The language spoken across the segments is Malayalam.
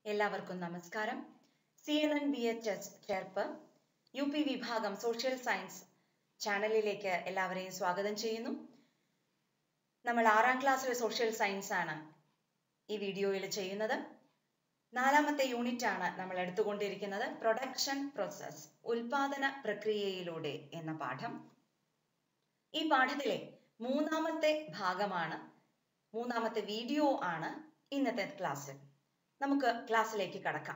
എല്ലാവർക്കും നമസ്കാരം C N N B H S Cherpu U P വിഭാഗം സോഷ്യൽ സയൻസ് ചാനലിലേക്ക് എല്ലാവരെയും സ്വാഗതം ചെയ്യുന്നു നമ്മൾ ആറാം ക്ലാസ്സിലെ സോഷ്യൽ സയൻസ് ആണ് ഈ വീഡിയോയിൽ ചെയ്യുന്നത് നാലാമത്തെ യൂണിറ്റ് ആണ് നമ്മൾ എടുത്തുകൊണ്ടിരിക്കുന്നത് പ്രൊഡക്ഷൻ പ്രോസസ് ഉൽപാദന പ്രക്രിയയിലൂടെ എന്ന പാഠം ഈ പാഠത്തിലെ മൂന്നാമത്തെ ഭാഗമാണ് മൂന്നാമത്തെ വീഡിയോ ആണ് ഇന്നത്തെ ക്ലാസ്സിൽ നമുക്ക് ക്ലാസ്സിലേക്ക് കടക്കാം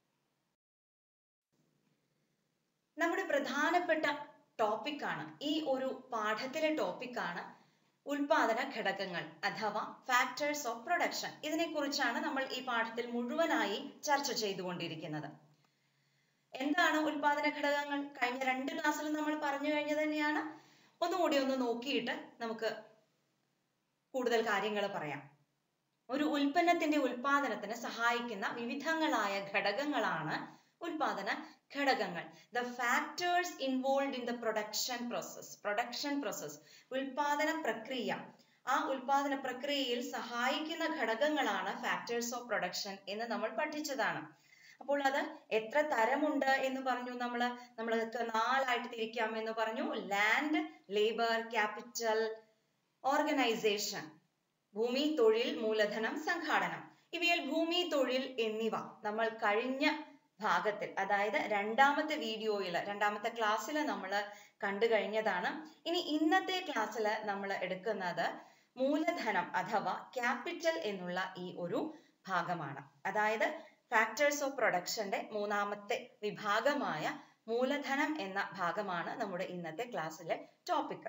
നമ്മുടെ പ്രധാനപ്പെട്ട ടോപ്പിക്കാണ് ഈ ഒരു പാഠത്തിലെ ടോപ്പിക്കാണ് ഉൽപാദന ഘടകങ്ങൾ അഥവാ ഫാക്ടേഴ്സ് ഓഫ് പ്രൊഡക്ഷൻ ഇതിനെക്കുറിച്ചാണ് നമ്മൾ ഈ പാഠത്തിൽ മുഴുവനായി ചർച്ച ചെയ്തുകൊണ്ടിരിക്കുന്നത് എന്താണ് ഉൽപാദന ഘടകങ്ങൾ കഴിഞ്ഞ രണ്ട് ക്ലാസ്സിൽ നമ്മൾ പറഞ്ഞു കഴിഞ്ഞത് തന്നെയാണ് ഒന്നുകൂടി ഒന്ന് നോക്കിയിട്ട് നമുക്ക് കൂടുതൽ കാര്യങ്ങൾ പറയാം ഒരു ഉൽപ്പന്നത്തിന്റെ ഉൽപാദനത്തിന് സഹായിക്കുന്ന വിവിധങ്ങളായ ഘടകങ്ങളാണ് ഉൽപാദന ഘടകങ്ങൾ the factors involve in the production process production process ഉൽപാദന പ്രക്രിയ ആ ഉൽപാദന പ്രക്രിയയിൽ സഹായിക്കുന്ന ഘടകങ്ങളാണ് ഫാക്ടേഴ്സ് ഓഫ് പ്രൊഡക്ഷൻ എന്ന് നമ്മൾ പഠിച്ചതാണ് അപ്പോൾ അത് എത്ര തരമുണ്ട് എന്ന് പറഞ്ഞു നമ്മൾ നമ്മൾക്ക് നാലായിട്ട് തിരിക്കാം എന്ന് പറഞ്ഞു ലാൻഡ് ലേബർ ക്യാപിറ്റൽ ഓർഗനൈസേഷൻ ഭൂമി തൊഴിൽ മൂലധനം സംഘാടനം ഇവയിൽ ഭൂമി തൊഴിൽ എന്നിവ നമ്മൾ കഴിഞ്ഞ ഭാഗത്തിൽ അതായത് രണ്ടാമത്തെ വീഡിയോയിൽ രണ്ടാമത്തെ ക്ലാസ്സിൽ നമ്മൾ കണ്ടു കഴിഞ്ഞതാണ് ഇനി ഇന്നത്തെ ക്ലാസ്സിൽ നമ്മൾ എടുക്കുന്നത് മൂലധനം അഥവാ ക്യാപിറ്റൽ എന്നുള്ള ഈ ഒരു ഭാഗമാണ് അതായത് ഫാക്ടേഴ്സ് ഓഫ് പ്രൊഡക്ഷന്റെ മൂന്നാമത്തെ വിഭാഗമായ മൂലധനം എന്ന ഭാഗമാണ് നമ്മുടെ ഇന്നത്തെ ക്ലാസ്സിലെ ടോപ്പിക്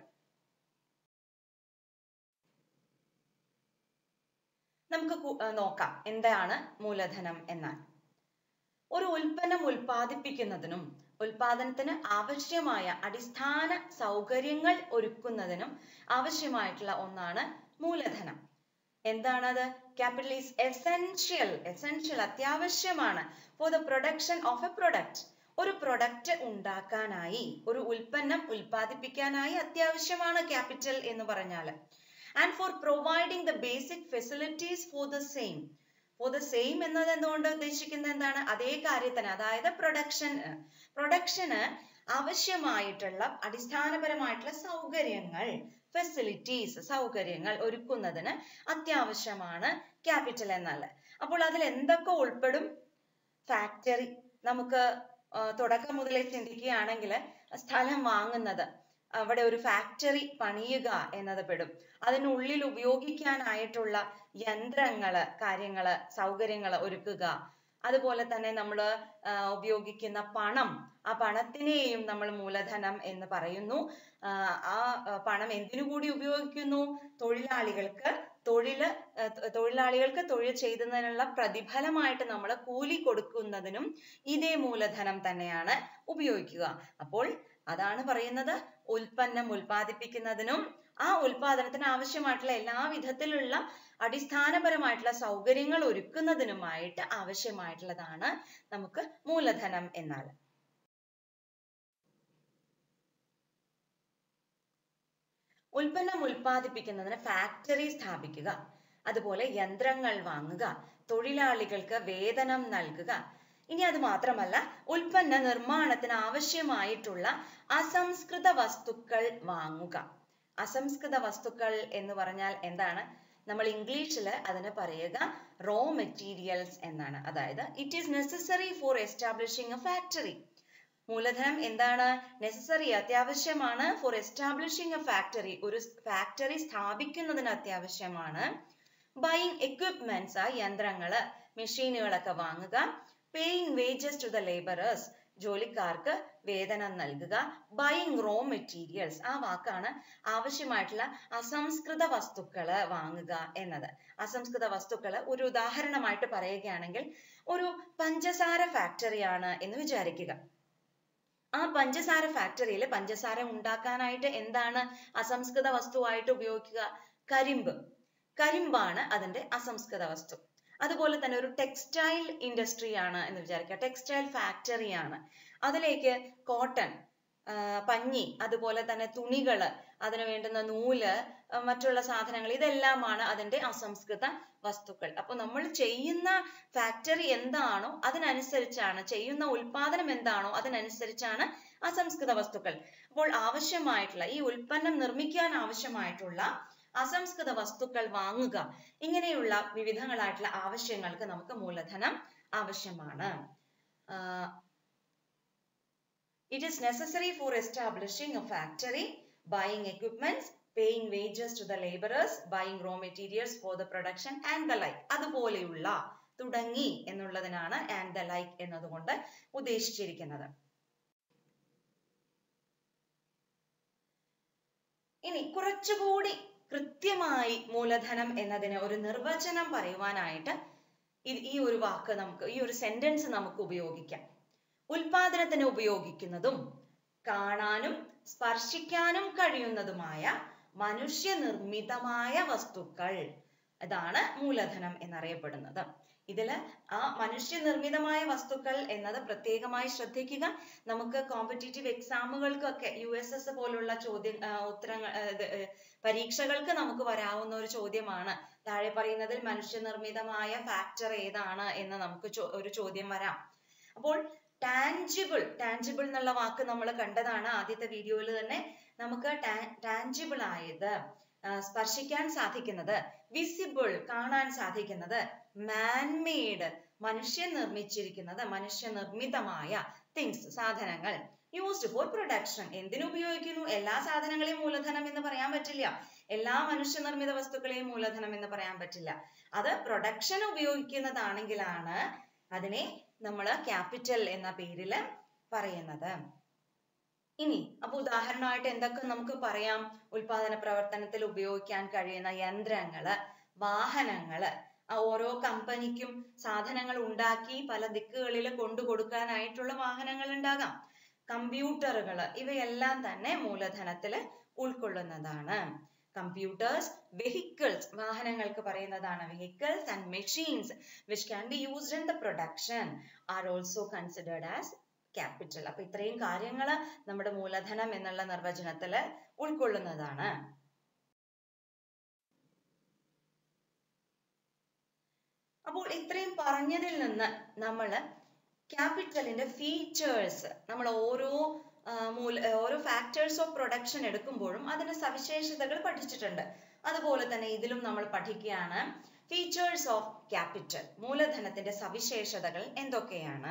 നമുക്ക് നോക്കാം എന്താണ് മൂലധനം എന്നാൽ ഒരു ഉൽപ്പന്നം ഉൽപ്പാദിപ്പിക്കുന്നതിനും ഉൽപാദനത്തിന് ആവശ്യമായ അടിസ്ഥാന സൗകര്യങ്ങൾ ഒരുക്കുന്നതിനും ആവശ്യമായിട്ടുള്ള ഒന്നാണ് മൂലധനം എന്താണത് ക്യാപിറ്റൽ ഈസ് എസെൻഷ്യൽ എസെൻഷ്യൽ അത്യാവശ്യമാണ് for the production of a product ഒരു പ്രൊഡക്റ്റ് ഉണ്ടാക്കാനായി ഒരു ഉൽപ്പന്നം ഉൽപ്പാദിപ്പിക്കാനായി അത്യാവശ്യമാണ് ക്യാപിറ്റൽ എന്ന് പറഞ്ഞാൽ and for providing the basic facilities for the same for the same എന്നത് എന്തുകൊണ്ട് ഉദ്ദേശിക്കുന്നത് എന്താണ് അതേ കാര്യത്തിന് അതായത് പ്രൊഡക്ഷൻ പ്രൊഡക്ഷന് ആവശ്യമായിട്ടുള്ള അടിസ്ഥാനപരമായിട്ടുള്ള സൗകര്യങ്ങൾ ഫെസിലിറ്റീസ് സൗകര്യങ്ങൾ ഒരുക്കുന്നതിന് അത്യാവശ്യമാണ് ക്യാപിറ്റൽ എന്നാൽ അപ്പോൾ അതിൽ എന്തൊക്കെ ഉൾപ്പെടും ഫാക്ടറി നമുക്ക് തുടക്കം മുതലേ ചിന്തിക്കുകയാണെങ്കിൽ സ്ഥലം വാങ്ങുന്നത് അവിടെ ഒരു ഫാക്ടറി പണിയുക എന്നത് പെടും അതിനുള്ളിൽ ഉപയോഗിക്കാനായിട്ടുള്ള യന്ത്രങ്ങള് കാര്യങ്ങള് സൗകര്യങ്ങള് ഒരുക്കുക അതുപോലെ തന്നെ നമ്മൾ ഉപയോഗിക്കുന്ന പണം ആ പണത്തിനെയും നമ്മൾ മൂലധനം എന്ന് പറയുന്നു ആ പണം എന്തിനു കൂടി ഉപയോഗിക്കുന്നു തൊഴിലാളികൾക്ക് തൊഴില് തൊഴിലാളികൾക്ക് തൊഴിൽ ചെയ്യുന്നതിനുള്ള പ്രതിഫലമായിട്ട് നമ്മൾ കൂലി കൊടുക്കുന്നതിനും ഇതേ മൂലധനം തന്നെയാണ് ഉപയോഗിക്കുക അപ്പോൾ അതാണ് പറയുന്നത് ഉൽപ്പന്നം ഉൽപ്പാദിപ്പിക്കുന്നതിനും ആ ഉൽപാദനത്തിന് ആവശ്യമായിട്ടുള്ള എല്ലാ വിധത്തിലുള്ള അടിസ്ഥാനപരമായിട്ടുള്ള സൗകര്യങ്ങൾ ഒരുക്കുന്നതിനുമായിട്ട് ആവശ്യമായിട്ടുള്ളതാണ് നമുക്ക് മൂലധനം എന്നാൽ ഉൽപ്പന്നം ഉൽപ്പാദിപ്പിക്കുന്നതിന് ഫാക്ടറി സ്ഥാപിക്കുക അതുപോലെ യന്ത്രങ്ങൾ വാങ്ങുക തൊഴിലാളികൾക്ക് വേതനം നൽകുക ഇനി അത് മാത്രമല്ല ഉൽപ്പന്ന നിർമ്മാണത്തിന് ആവശ്യമായിട്ടുള്ള അസംസ്കൃത വസ്തുക്കൾ വാങ്ങുക അസംസ്കൃത വസ്തുക്കൾ എന്ന് പറഞ്ഞാൽ എന്താണ് നമ്മൾ ഇംഗ്ലീഷിൽ അതിന് പറയുക റോ മെറ്റീരിയൽസ് എന്നാണ് അതായത് it is necessary for establishing a factory മൂലധനം എന്താണ് നെസസറി അത്യാവശ്യമാണ് ഫോർ എസ്റ്റാബ്ലിഷിംഗ് എ ഫാക്ടറി ഒരു ഫാക്ടറി സ്ഥാപിക്കുന്നതിന് അത്യാവശ്യമാണ് ബൈയിങ് എക്വിപ്മെന്റ്സ് യന്ത്രങ്ങള് മെഷീനുകളൊക്കെ വാങ്ങുക paying wages to the labourers ജോലിക്കാർക്ക് വേതനം നൽകുക ബൈയിങ് റോ മെറ്റീരിയൽസ് ആ വാക്കാണ് ആവശ്യമായിട്ടുള്ള അസംസ്കൃത വസ്തുക്കള് വാങ്ങുക എന്നത് അസംസ്കൃത വസ്തുക്കള് ഒരു ഉദാഹരണമായിട്ട് പറയുകയാണെങ്കിൽ ഒരു പഞ്ചസാര ഫാക്ടറിയാണ് എന്ന് വിചാരിക്കുക ആ പഞ്ചസാര ഫാക്ടറിയിൽ പഞ്ചസാര ഉണ്ടാക്കാനായിട്ട് എന്താണ് അസംസ്കൃത വസ്തുവായിട്ട് ഉപയോഗിക്കുക കരിമ്പ് കരിമ്പാണ് അതിന്റെ അസംസ്കൃത വസ്തു അതുപോലെ തന്നെ ഒരു ടെക്സ്റ്റൈൽ ഇൻഡസ്ട്രി ആണ് എന്ന് വിചാരിക്കുക ടെക്സ്റ്റൈൽ ഫാക്ടറി ആണ് അതിലേക്ക് കോട്ടൺ പഞ്ഞി അതുപോലെ തന്നെ തുണികള് അതിന് വേണ്ടുന്ന നൂല് അഹ് മറ്റുള്ള സാധനങ്ങൾ ഇതെല്ലാമാണ് അതിന്റെ അസംസ്കൃത വസ്തുക്കൾ അപ്പൊ നമ്മൾ ചെയ്യുന്ന ഫാക്ടറി എന്താണോ അതിനനുസരിച്ചാണ് ചെയ്യുന്ന ഉൽപാദനം എന്താണോ അതിനനുസരിച്ചാണ് അസംസ്കൃത വസ്തുക്കൾ അപ്പോൾ ആവശ്യമായിട്ടുള്ള ഈ ഉൽപ്പന്നം നിർമ്മിക്കാൻ ആവശ്യമായിട്ടുള്ള അസംസ്കൃത വസ്തുക്കൾ വാങ്ങുക ഇങ്ങനെയുള്ള വിവിധങ്ങളായിട്ടുള്ള ആവശ്യങ്ങൾക്ക് നമുക്ക് മൂലധനം ആവശ്യമാണ് ആഹ് It is necessary for establishing a factory, buying equipments, paying wages to the laborers, buying raw materials for the production and the like. അതുപോലെയുള്ള തുടങ്ങി എന്നുള്ളതിനാണ് and the like എന്നതുകൊണ്ട് ഉദ്ദേശിച്ചിരിക്കുന്നത് ഇനി കുറച്ചുകൂടി കൃത്യമായി മൂലധനം എന്നതിന് ഒരു നിർവചനം പറയുവാനായിട്ട് ഇത് ഈ ഒരു വാക്ക് നമുക്ക് ഈ ഒരു സെന്റൻസ് നമുക്ക് ഉപയോഗിക്കാം ഉൽപാദനത്തിന് ഉപയോഗിക്കുന്നതും കാണാനും സ്പർശിക്കാനും കഴിയുന്നതുമായ മനുഷ്യനിർമ്മിതമായ വസ്തുക്കൾ ഇതാണ് മൂലധനം എന്നറിയപ്പെടുന്നത് ഇതില് ആ മനുഷ്യനിർമ്മിതമായ വസ്തുക്കൾ എന്നത് പ്രത്യേകമായി ശ്രദ്ധിക്കുക നമുക്ക് കോമ്പറ്റേറ്റീവ് എക്സാമുകൾക്കൊക്കെ യു എസ് എസ് പോലുള്ള ചോദ്യ ആ, ഉത്തരങ്ങൾ ആ, ഇത്, ഏ, പരീക്ഷകൾക്ക് നമുക്ക് വരാവുന്ന ഒരു ചോദ്യമാണ് താഴെ പറയുന്നതിൽ മനുഷ്യനിർമ്മിതമായ ഫാക്ടർ ഏതാണ് എന്ന് നമുക്ക് ചോ- ഒരു ചോദ്യം വരാം അപ്പോൾ ടാഞ്ചിബിൾ ടാഞ്ചിബിൾ എന്നുള്ള വാക്ക് നമ്മൾ കണ്ടതാണ് ആദ്യത്തെ വീഡിയോയിൽ തന്നെ നമുക്ക് ടാഞ്ചിബിൾ ആയത് ആ, സ്പർശിക്കാൻ സാധിക്കുന്നത് വിസിബിൾ കാണാൻ സാധിക്കുന്നത് മാൻമെയ്ഡ് മനുഷ്യൻ നിർമ്മിച്ചിരിക്കുന്നത് മനുഷ്യനിർമ്മിതമായ തിങ്സ് സാധനങ്ങൾ യൂസ്ഡ് ഫോർ പ്രൊഡക്ഷൻ എന്തിനു ഉപയോഗിക്കുന്നു എല്ലാ സാധനങ്ങളെയും മൂലധനം എന്ന് പറയാൻ പറ്റില്ല എല്ലാ മനുഷ്യനിർമ്മിത വസ്തുക്കളെയും മൂലധനം എന്ന് പറയാൻ പറ്റില്ല അത് പ്രൊഡക്ഷൻ ഉപയോഗിക്കുന്നതാണെങ്കിലാണ് അതിനെ നമ്മൾ ക്യാപിറ്റൽ എന്ന പേരില് പറയുന്നത് ഇനി അപ്പൊ ഉദാഹരണമായിട്ട് എന്തൊക്കെ നമുക്ക് പറയാം ഉൽപാദന പ്രവർത്തനത്തിൽ ഉപയോഗിക്കാൻ കഴിയുന്ന യന്ത്രങ്ങള് വാഹനങ്ങള് ആ ഓരോ കമ്പനിക്കും സാധനങ്ങൾ ഉണ്ടാക്കി പല ദിക്കുകളിൽ കൊണ്ടു കൊടുക്കാനായിട്ടുള്ള വാഹനങ്ങൾ ഉണ്ടാകാം കമ്പ്യൂട്ടറുകൾ ഇവയെല്ലാം തന്നെ മൂലധനത്തില് ഉൾക്കൊള്ളുന്നതാണ് കമ്പ്യൂട്ടേഴ്സ് വെഹിക്കിൾസ് വാഹനങ്ങൾക്ക് പറയുന്നതാണ് vehicles and machines which can be used in the production are also considered as capital അപ്പൊ ഇത്രയും കാര്യങ്ങൾ നമ്മുടെ മൂലധനം എന്നുള്ള നിർവചനത്തില് ഉൾക്കൊള്ളുന്നതാണ് അപ്പോൾ ഇത്രയും പറഞ്ഞതിൽ നിന്ന് നമ്മൾ ക്യാപിറ്റലിന്റെ ഫീച്ചേഴ്സ് നമ്മൾ ഓരോ ആ, മൂല ഓരോ ഫാക്ടേഴ്സ് ഓഫ് പ്രൊഡക്ഷൻ എടുക്കുമ്പോഴും അതിന്റെ സവിശേഷതകൾ പഠിച്ചിട്ടുണ്ട് അതുപോലെ തന്നെ ഇതിലും നമ്മൾ പഠിക്കുകയാണ് ഫീച്ചേഴ്സ് ഓഫ് ക്യാപിറ്റൽ മൂലധനത്തിന്റെ സവിശേഷതകൾ എന്തൊക്കെയാണ്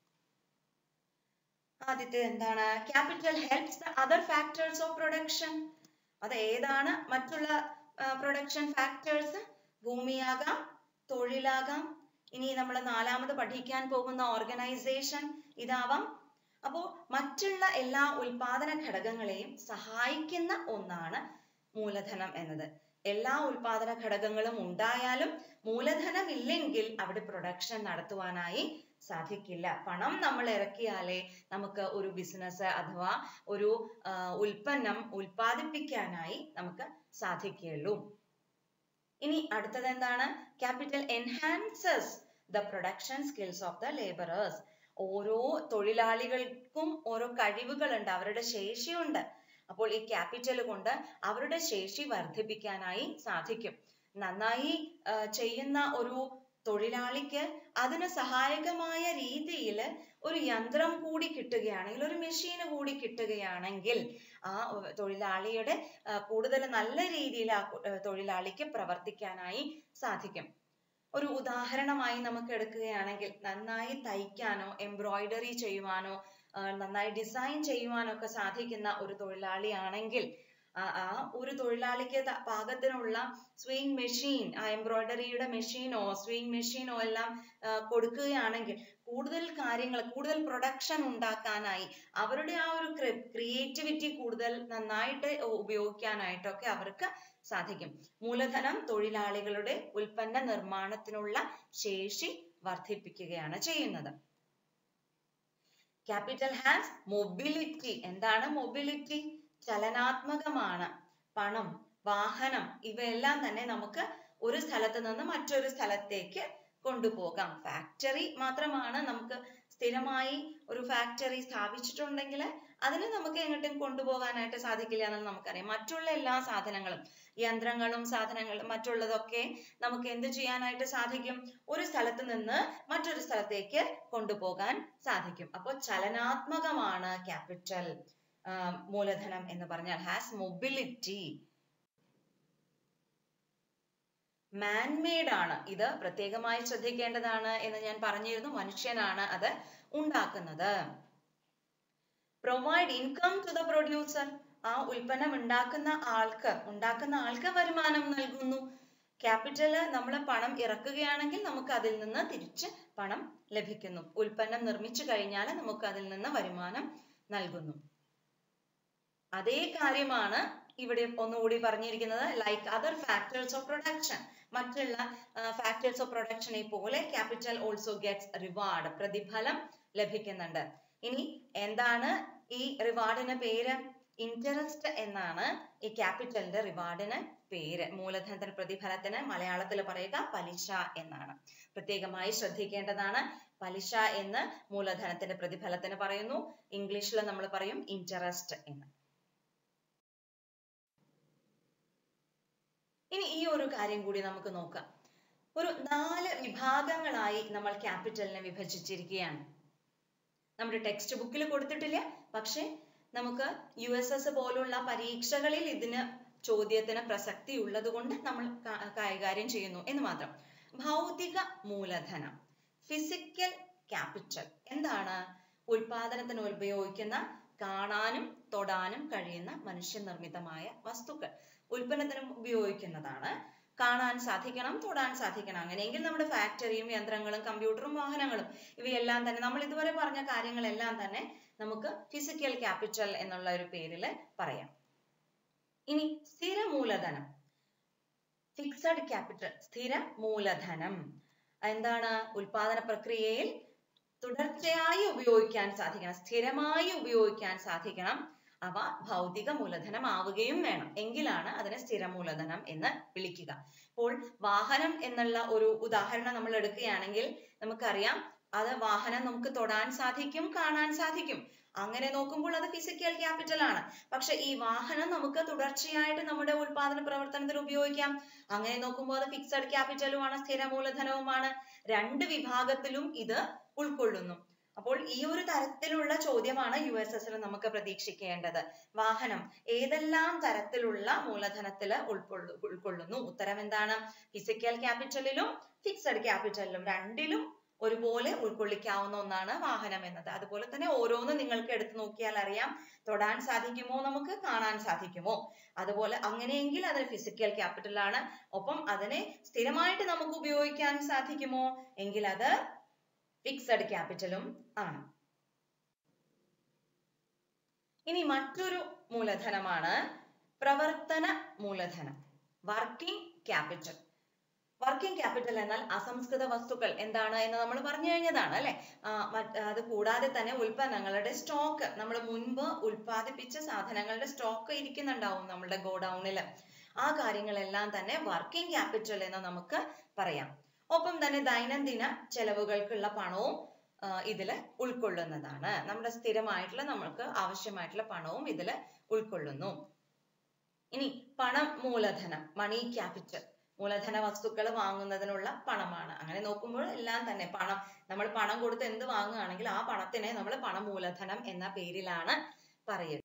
ആദ്യത്തെ എന്താണ് capital helps the other factors of production അത് ഏതാണ് മറ്റുള്ള പ്രൊഡക്ഷൻ ഫാക്ടേഴ്സ് ഭൂമിയാകാം തൊഴിലാകാം ഇനി നമ്മൾ നാലാമത് പഠിക്കാൻ പോകുന്ന ഓർഗനൈസേഷൻ ഇതാവാം അപ്പോ മറ്റുള്ള എല്ലാ ഉൽപാദന ഘടകങ്ങളെയും സഹായിക്കുന്ന ഒന്നാണ് മൂലധനം എന്നത് എല്ലാ ഉൽപാദന ഘടകങ്ങളും ഉണ്ടായാലും മൂലധനം ഇല്ലെങ്കിൽ അവിടെ പ്രൊഡക്ഷൻ നടത്തുവാനായി സാധിക്കില്ല പണം നമ്മൾ ഇറക്കിയാലേ നമുക്ക് ഒരു ബിസിനസ് അഥവാ ഒരു ആ, ഉൽപ്പന്നം ഉൽപ്പാദിപ്പിക്കാനായി നമുക്ക് സാധിക്കുകയുള്ളൂ ഇനി അടുത്തത് എന്താണ് capital enhances the production skills of the labourers ഓരോ തൊഴിലാളികൾക്കും ഓരോ കഴിവുകളുണ്ട് അവരുടെ ശേഷിയുണ്ട് അപ്പോൾ ഈ ക്യാപിറ്റൽ കൊണ്ട് അവരുടെ ശേഷി വർദ്ധിപ്പിക്കാനായി സാധിക്കും നന്നായി ആ, ചെയ്യുന്ന ഒരു തൊഴിലാളിക്ക് അതിന് സഹായകമായ രീതിയിൽ ഒരു യന്ത്രം കൂടി കിട്ടുകയാണെങ്കിൽ ഒരു മെഷീൻ കൂടി കിട്ടുകയാണെങ്കിൽ ആ ഉ- തൊഴിലാളിയുടെ ആ, കൂടുതൽ നല്ല രീതിയിൽ ആ കു- ആ, തൊഴിലാളിക്ക് പ്രവർത്തിക്കാനായി സാധിക്കും ഒരു ഉദാഹരണമായി നമുക്ക് എടുക്കുകയാണെങ്കിൽ നന്നായി തയ്ക്കാനോ എംബ്രോയിഡറി ചെയ്യുവാനോ ആ, നന്നായി ഡിസൈൻ ചെയ്യുവാനോ ഒക്കെ സാധിക്കുന്ന ഒരു തൊഴിലാളിയാണെങ്കിൽ ആ ആ ഒരു തൊഴിലാളിക്ക് ത- പാകത്തിനുള്ള സ്വിങ് മെഷീൻ ആ എംബ്രോയിഡറിയുടെ മെഷീനോ സ്വിങ് മെഷീനോ എല്ലാം ആ, കൊടുക്കുകയാണെങ്കിൽ കൂടുതൽ കാര്യങ്ങൾ കൂടുതൽ പ്രൊഡക്ഷൻ ഉണ്ടാക്കാനായി അവരുടെ ആ ഒരു ക്രിയേറ്റിവിറ്റി കൂടുതൽ നന്നായിട്ട് ഉപയോഗിക്കാനായിട്ടൊക്കെ അവർക്ക് സാധിക്കും മൂലധനം തൊഴിലാളികളുടെ ഉൽപ്പന്ന നിർമ്മാണത്തിനുള്ള ശേഷി വർദ്ധിപ്പിക്കുകയാണ് ചെയ്യുന്നത് ക്യാപിറ്റൽ ഹാസ് മൊബിലിറ്റി എന്താണ് മൊബിലിറ്റി ചലനാത്മകമാണ് പണം വാഹനം ഇവയെല്ലാം തന്നെ നമുക്ക് ഒരു സ്ഥലത്ത് നിന്ന് മറ്റൊരു സ്ഥലത്തേക്ക് കൊണ്ടുപോകാം ഫാക്ടറി മാത്രമാണ് നമുക്ക് സ്ഥിരമായി ഒരു ഫാക്ടറി സ്ഥാപിച്ചിട്ടുണ്ടെങ്കിൽ അതിന് നമുക്ക് എങ്ങോട്ടും കൊണ്ടുപോകാനായിട്ട് സാധിക്കില്ല എന്ന് നമുക്കറിയാം മറ്റുള്ള എല്ലാ സാധനങ്ങളും യന്ത്രങ്ങളും സാധനങ്ങളും മറ്റുള്ളതൊക്കെ നമുക്ക് എന്ത് ചെയ്യാനായിട്ട് സാധിക്കും ഒരു സ്ഥലത്ത് നിന്ന് മറ്റൊരു സ്ഥലത്തേക്ക് കൊണ്ടുപോകാൻ സാധിക്കും അപ്പോൾ ചലനാത്മകമാണ് ക്യാപിറ്റൽ മൂലധനം എന്ന് പറഞ്ഞാൽ ഹാസ് മൊബിലിറ്റി മാൻമെയ്ഡ് ആണ് ഇത് പ്രത്യേകമായി ശ്രദ്ധിക്കേണ്ടതാണ് എന്ന് ഞാൻ പറഞ്ഞിരുന്നു മനുഷ്യനാണ് അത് ഉണ്ടാക്കുന്നത് provide income to the producer ആ ഉൽപ്പന്നം ഉണ്ടാക്കുന്ന ആൾക്ക് ഉണ്ടാക്കുന്ന ആൾക്ക് വരുമാനം നൽകുന്നു ക്യാപിറ്റല് നമ്മൾ പണം ഇറക്കുകയാണെങ്കിൽ നമുക്ക് അതിൽ നിന്ന് തിരിച്ച് പണം ലഭിക്കുന്നു ഉൽപ്പന്നം നിർമ്മിച്ചു കഴിഞ്ഞാൽ നമുക്ക് അതിൽ നിന്ന് വരുമാനം നൽകുന്നു അതേ കാര്യമാണ് ഇവിടെ ഒന്നുകൂടി പറഞ്ഞിരിക്കുന്നത് like other factors of production മറ്റുള്ള ഫാക്ടേഴ്സ് ഓഫ് പ്രൊഡക്ഷനെ പോലെ ക്യാപിറ്റൽ ഓൾസോ ഗെറ്റ്സ് റിവാർഡ് പ്രതിഫലം ലഭിക്കുന്നുണ്ട് ഇനി എന്താണ് ഈ റിവാർഡിന് പേര് ഇൻട്രസ്റ്റ് എന്നാണ് ഈ ക്യാപിറ്റലിന്റെ റിവാർഡിന് പേര് മൂലധനത്തിന് പ്രതിഫലത്തിന് മലയാളത്തിൽ പറയുക പലിശ എന്നാണ് പ്രത്യേകമായി ശ്രദ്ധിക്കേണ്ടതാണ് പലിശ എന്ന് മൂലധനത്തിന്റെ പ്രതിഫലത്തിന് പറയുന്നു ഇംഗ്ലീഷിൽ നമ്മൾ പറയും ഇൻട്രസ്റ്റ് എന്ന് ഇനി ഈ ഒരു കാര്യം കൂടി നമുക്ക് നോക്കാം ഒരു നാല് വിഭാഗങ്ങളായി നമ്മൾ ക്യാപിറ്റലിനെ വിഭജിച്ചിരിക്കുകയാണ് നമ്മുടെ ടെക്സ്റ്റ് ബുക്കിൽ കൊടുത്തിട്ടില്ല പക്ഷെ നമുക്ക് യു എസ് എസ് പോലുള്ള പരീക്ഷകളിൽ ഇതിന് ചോദ്യത്തിന് പ്രസക്തി ഉള്ളത് കൊണ്ട് നമ്മൾ കൈകാര്യം ചെയ്യുന്നു എന്ന് മാത്രം ഭൗതിക മൂലധനം ഫിസിക്കൽ ക്യാപിറ്റൽ എന്താണ് ഉൽപാദനത്തിന് ഉപയോഗിക്കുന്ന കാണാനും തൊടാനും കഴിയുന്ന മനുഷ്യനിർമ്മിതമായ വസ്തുക്കൾ ഉൽപ്പന്നത്തിന് ഉപയോഗിക്കുന്നതാണ് കാണാൻ സാധിക്കണം തൊടാൻ സാധിക്കണം അങ്ങനെയെങ്കിൽ നമ്മുടെ ഫാക്ടറിയും യന്ത്രങ്ങളും കമ്പ്യൂട്ടറും വാഹനങ്ങളും ഇവയെല്ലാം തന്നെ നമ്മൾ ഇതുവരെ പറഞ്ഞ കാര്യങ്ങളെല്ലാം തന്നെ നമുക്ക് ഫിസിക്കൽ ക്യാപിറ്റൽ എന്നുള്ള ഒരു പേരിൽ പറയാം ഇനി സ്ഥിര മൂലധനം ഫിക്സഡ് ക്യാപിറ്റൽ സ്ഥിര മൂലധനം എന്താണ് ഉൽപാദന പ്രക്രിയയിൽ തുടർച്ചയായി ഉപയോഗിക്കാൻ സാധിക്കണം സ്ഥിരമായി ഉപയോഗിക്കാൻ സാധിക്കണം അവ ഭൗതിക മൂലധനം ആവുകയും വേണം എങ്കിലാണ് അതിനെ സ്ഥിര മൂലധനം എന്ന് വിളിക്കുക അപ്പോൾ വാഹനം എന്നുള്ള ഒരു ഉദാഹരണം നമ്മൾ എടുക്കുകയാണെങ്കിൽ നമുക്കറിയാം അത് വാഹനം നമുക്ക് തൊടാൻ സാധിക്കും കാണാൻ സാധിക്കും അങ്ങനെ നോക്കുമ്പോൾ അത് ഫിസിക്കൽ ക്യാപിറ്റൽ ആണ് പക്ഷെ ഈ വാഹനം നമുക്ക് തുടർച്ചയായിട്ട് നമ്മുടെ ഉൽപാദന പ്രവർത്തനത്തിൽ ഉപയോഗിക്കാം അങ്ങനെ നോക്കുമ്പോൾ അത് ഫിക്സഡ് ക്യാപിറ്റലുമാണ് സ്ഥിര മൂലധനവുമാണ് രണ്ട് വിഭാഗത്തിലും ഇത് ഉൾക്കൊള്ളുന്നു അപ്പോൾ ഈ ഒരു തരത്തിലുള്ള ചോദ്യമാണ് യു എസ് എസിൽ നമുക്ക് പ്രതീക്ഷിക്കേണ്ടത് വാഹനം ഏതെല്ലാം തരത്തിലുള്ള മൂലധനത്തിൽ ഉൾക്കൊള്ളു ഉൾക്കൊള്ളുന്നു ഉത്തരം എന്താണ് ഫിസിക്കൽ ക്യാപിറ്റലിലും ഫിക്സഡ് ക്യാപിറ്റലിലും രണ്ടിലും ഒരുപോലെ ഉൾക്കൊള്ളിക്കാവുന്ന ഒന്നാണ് വാഹനം എന്നത് അതുപോലെ തന്നെ ഓരോന്ന് നിങ്ങൾക്ക് എടുത്തു നോക്കിയാൽ അറിയാം തൊടാൻ സാധിക്കുമോ നമുക്ക് കാണാൻ സാധിക്കുമോ അതുപോലെ അങ്ങനെയെങ്കിൽ അത് ഫിസിക്കൽ ക്യാപിറ്റൽ ആണ് ഒപ്പം അതിനെ സ്ഥിരമായിട്ട് നമുക്ക് ഉപയോഗിക്കാൻ സാധിക്കുമോ എങ്കിൽ അത് ഫിക്സഡ് ക്യാപിറ്റലും ആണ് ഇനി മറ്റൊരു മൂലധനമാണ് പ്രവർത്തന മൂലധനം വർക്കിംഗ് ക്യാപിറ്റൽ വർക്കിംഗ് ക്യാപിറ്റൽ എന്നാൽ അസംസ്കൃത വസ്തുക്കൾ എന്താണ് എന്ന് നമ്മൾ പറഞ്ഞു കഴിഞ്ഞതാണ് അല്ലെ അത് കൂടാതെ തന്നെ ഉൽപ്പന്നങ്ങളുടെ സ്റ്റോക്ക് നമ്മൾ മുൻപ് ഉൽപ്പാദിപ്പിച്ച സാധനങ്ങളുടെ സ്റ്റോക്ക് ഇരിക്കുന്നുണ്ടാവും നമ്മുടെ ഗോഡൌണിൽ ആ കാര്യങ്ങളെല്ലാം തന്നെ വർക്കിംഗ് ക്യാപിറ്റൽ എന്ന് നമുക്ക് പറയാം ഒപ്പം തന്നെ ദൈനംദിന ചെലവുകൾക്കുള്ള പണവും ഇതിൽ ഉൾക്കൊള്ളുന്നതാണ് നമ്മുടെ സ്ഥിരമായിട്ടുള്ള നമുക്ക് ആവശ്യമായിട്ടുള്ള പണവും ഇതിൽ ഉൾക്കൊള്ളുന്നു ഇനി പണം മൂലധനം മണി ക്യാപിറ്റൽ മൂലധന വസ്തുക്കൾ വാങ്ങുന്നതിനുള്ള പണമാണ് അങ്ങനെ നോക്കുമ്പോൾ എല്ലാം തന്നെ പണം നമ്മൾ പണം കൊടുത്ത് എന്ത് വാങ്ങുകയാണെങ്കിൽ ആ പണത്തിനെ നമ്മൾ പണമൂലധനം എന്ന പേരിലാണ് പറയുക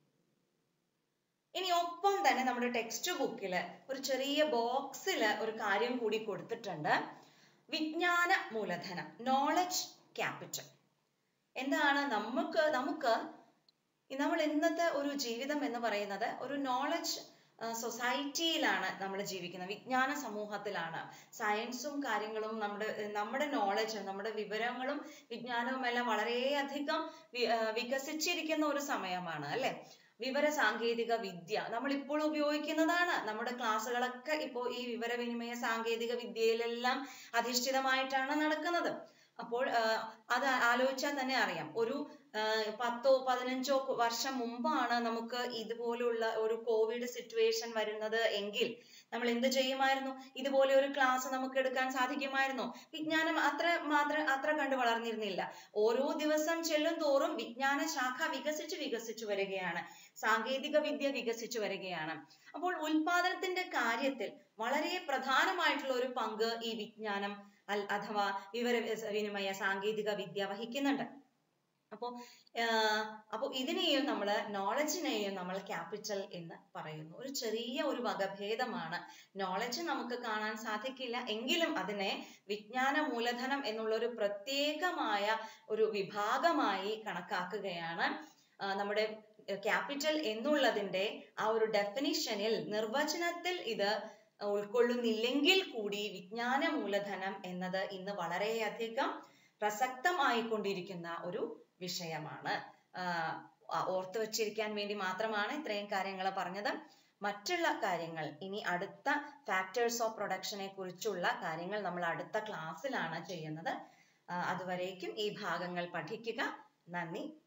ഇനി ഒപ്പം തന്നെ നമ്മുടെ ടെക്സ്റ്റ് ബുക്കിൽ ഒരു ചെറിയ ബോക്സിൽ ഒരു കാര്യം കൂടി കൊടുത്തിട്ടുണ്ട് വിജ്ഞാന മൂലധനം നോളജ് ക്യാപിറ്റൽ എന്താണ് നമുക്ക് നമുക്ക് നമ്മൾ ഇന്നത്തെ ഒരു ജീവിതം എന്ന് പറയുന്നത് ഒരു നോളജ് സൊസൈറ്റിയിലാണ് നമ്മൾ ജീവിക്കുന്നത് വിജ്ഞാന സമൂഹത്തിലാണ് സയൻസും കാര്യങ്ങളും നമ്മുടെ നമ്മുടെ നോളജ് നമ്മുടെ വിവരങ്ങളും വിജ്ഞാനവും എല്ലാം വളരെയധികം വികസിച്ചിരിക്കുന്ന ഒരു സമയമാണ് അല്ലെ വിവര സാങ്കേതിക വിദ്യ നമ്മൾ ഇപ്പോൾ ഉപയോഗിക്കുന്നതാണ് നമ്മുടെ ക്ലാസ്സുകളൊക്കെ ഇപ്പോൾ ഈ വിവരവിനിമയ സാങ്കേതിക വിദ്യയിലെല്ലാം അധിഷ്ഠിതമായിട്ടാണ് നടക്കുന്നത് അപ്പോൾ അത് ആലോചിച്ചാൽ തന്നെ അറിയാം ഒരു പത്തോ പതിനഞ്ചോ വർഷം മുമ്പാണ് നമുക്ക് ഇതുപോലുള്ള ഒരു കോവിഡ് സിറ്റുവേഷൻ വരുന്നത് എങ്കിൽ നമ്മൾ എന്ത് ചെയ്യുമായിരുന്നു ഇതുപോലെ ഒരു ക്ലാസ് നമുക്ക് എടുക്കാൻ സാധിക്കുമായിരുന്നോ വിജ്ഞാനം അത്ര മാത്ര അത്ര കണ്ട് വളർന്നിരുന്നില്ല ഓരോ ദിവസം ചെല്ലും തോറും വിജ്ഞാന ശാഖ വികസിച്ചു വികസിച്ചു വരികയാണ് സാങ്കേതിക വിദ്യ വികസിച്ചു വരികയാണ് അപ്പോൾ ഉൽപാദനത്തിന്റെ കാര്യത്തിൽ വളരെ പ്രധാനമായിട്ടുള്ള ഒരു പങ്ക് ഈ വിജ്ഞാനം അൽ- അഥവാ വിവര വിനിമയ സാങ്കേതിക വിദ്യ വഹിക്കുന്നുണ്ട് അപ്പോ ആഹ് അപ്പോ ഇതിനെയും നമ്മൾ നോളജിനെയും നമ്മൾ ക്യാപിറ്റൽ എന്ന് പറയുന്നു ഒരു ചെറിയ ഒരു വകഭേദമാണ് നോളജ് നമുക്ക് കാണാൻ സാധിക്കില്ല എങ്കിലും അതിനെ വിജ്ഞാന മൂലധനം എന്നുള്ള ഒരു പ്രത്യേകമായ ഒരു വിഭാഗമായി കണക്കാക്കുകയാണ് ആഹ് നമ്മുടെ ക്യാപിറ്റൽ എന്നുള്ളതിന്റെ ആ ഒരു ഡെഫിനിഷനിൽ നിർവചനത്തിൽ ഇത് ഉൾക്കൊള്ളുന്നില്ലെങ്കിൽ കൂടി വിജ്ഞാന മൂലധനം എന്നത് ഇന്ന് വളരെയധികം പ്രസക്തമായിക്കൊണ്ടിരിക്കുന്ന ഒരു വിഷയമാണ് ആഹ് ഓർത്തു വച്ചിരിക്കാൻ വേണ്ടി മാത്രമാണ് ഇത്രയും കാര്യങ്ങൾ പറഞ്ഞത് മറ്റുള്ള കാര്യങ്ങൾ ഇനി അടുത്ത ഫാക്ടേഴ്സ് ഓഫ് പ്രൊഡക്ഷനെ കുറിച്ചുള്ള കാര്യങ്ങൾ നമ്മൾ അടുത്ത ക്ലാസ്സിലാണ് ചെയ്യുന്നത് ആഹ് അതുവരേക്കും ഈ ഭാഗങ്ങൾ പഠിക്കുക നന്ദി